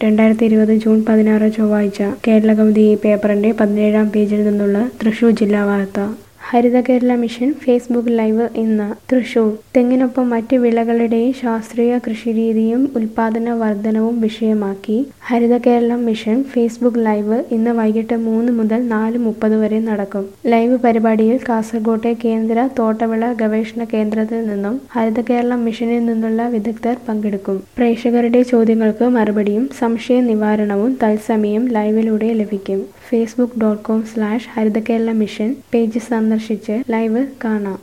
രണ്ടായിരത്തി ഇരുപത് ജൂൺ പതിനാറ് ചൊവ്വാഴ്ച കേരളകൗമുദി ഈ പേപ്പറിന്റെ പതിനേഴാം പേജിൽ നിന്നുള്ള തൃശൂർ ജില്ലാ വാർത്ത Haritha Kerala mission Facebook live ഇന്ന് തൃശൂർ തെങ്ങിനൊപ്പം മറ്റ് വിളകളുടെയും ശാസ്ത്രീയ കൃഷിരീതിയും ഉൽപാദന വർധനവും വിഷയമാക്കി Haritha Keralam mission Facebook live ഇന്ന് വൈകിട്ട് മൂന്ന് മുതൽ നാല് മുപ്പത് വരെ നടക്കും ലൈവ് പരിപാടിയിൽ കാസർകോട്ടെ കേന്ദ്ര തോട്ടവിള ഗവേഷണ കേന്ദ്രത്തിൽ നിന്നും ഹരിത കേരളം മിഷനിൽ നിന്നുള്ള വിദഗ്ധർ പങ്കെടുക്കും പ്രേക്ഷകരുടെ ചോദ്യങ്ങൾക്ക് മറുപടിയും സംശയ നിവാരണവും തത്സമയം ലൈവിലൂടെ ലഭിക്കും Facebook dot com slash Haritha Kerala mission page സന്ദർശിച്ച് ലൈവ് കാണാം